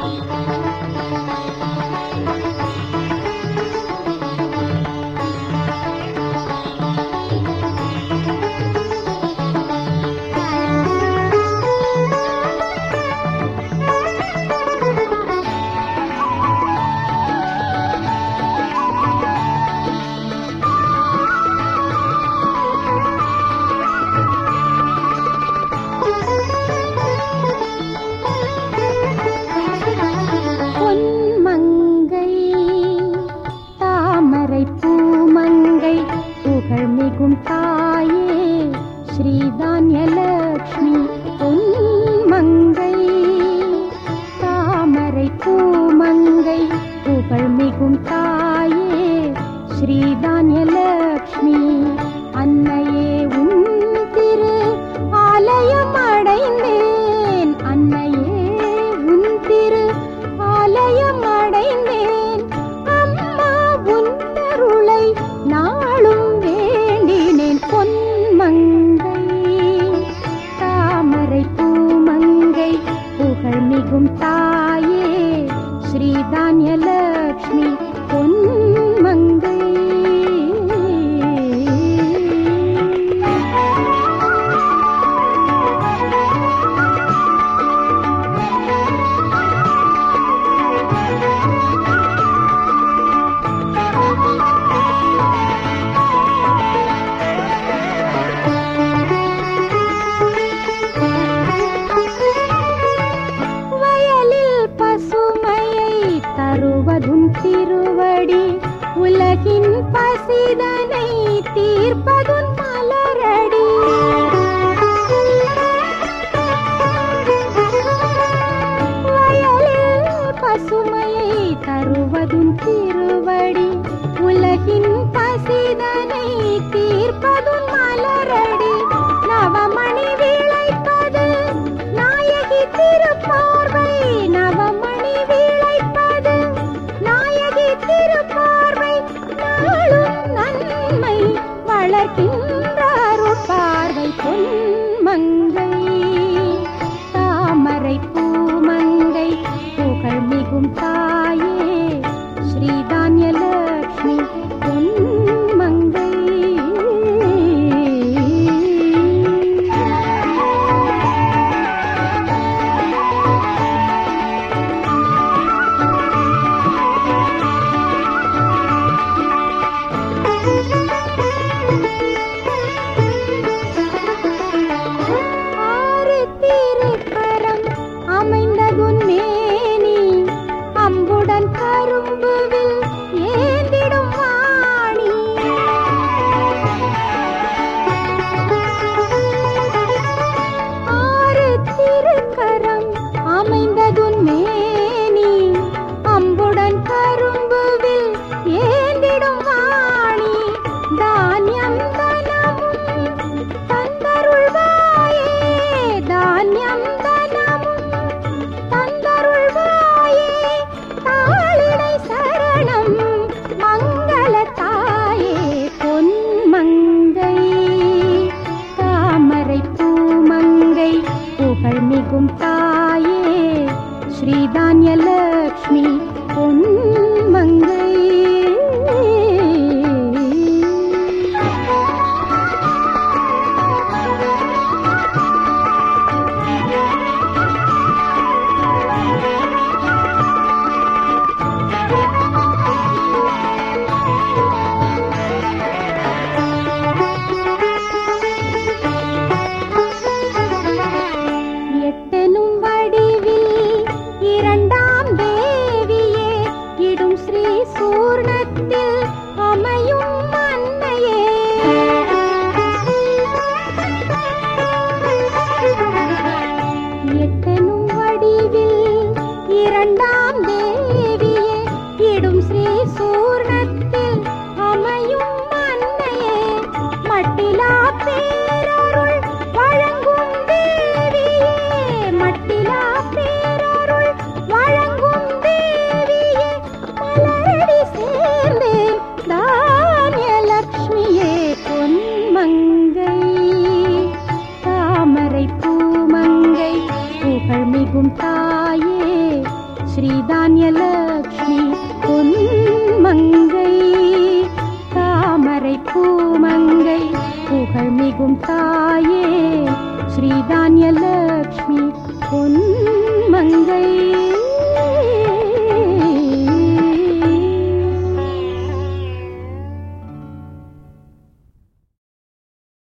பொன்மங்கை தாமரை பூமங்கை புகழ் மிகும் தாயே ஸ்ரீதான்யலக்ஷ்மி பொன்மங்கை தாமரை பூமங்கை புகழ் மிகும் தாயே ஸ்ரீதான்யலக்ஷ்மி அன்னையே உன் திரு ஆலயம் அடைந்தேன் அன்னையே உன் திரு ஆலயம் அடைந்தேன் அம்மா உன் தருளை நாளும் வேண்டினேன் பொன்மங்கை தாமரை பூமங்கை புகழ் மிகும் தாயே ஸ்ரீதான்யலக்ஷ்மி பொன்மங்கை வயலில் பசுமையை தருவதும் திருவடி உலகின் பசிதனை தீர்ப்பதும் மலரடி வயலில் பசுமையை தருவதும் திருவடி உலகின் பசிதனை தீர்ப்பதும் மலரடி நவமணி விளைப்பது நாயகி திருப்பார்வை நவமணி விளைப்பது நாயகி திருப்பார்வை நாளும் நன்மை வளர்க்கின்ற அருட்பார்வை பொன்மங்கை தாமரை பூமங்கை புகழ் மிகும் தாயே ஸ்ரீதான்யலக்ஷ்மி பொன்மங்கை ஆறு திருக்கரம் அமைந்ததுன் மேனி அம்புடன் கரும்புவில் ஏந்திடும் வாணி ஆறு திருக்கரம் அமைந்ததுன் மேனி அம்புடன் கரும்புவில் ஏந்திடும் வாணி தானியம் தனமும் தந்தருள்வாயே தானியம் தனமும் தந்தருள்வாயே தாளிடை சரணம் மங்கள தாயே பொன்மங்கை தாமரை பூமங்கை புகழ் மிகும் தாயே ஸ்ரீதான்யலக்ஷ்மி பொன்மங்கை எட்டெனும் வடிவில் இரண்டாம் தேவியே ஸ்ரீதான்யலக்ஷ்மி பொன்மங்கை தாமரை பூமங்கை புகழ்மிகும் தாயே ஸ்ரீதான்யலக்ஷ்மி பொன்மங்கை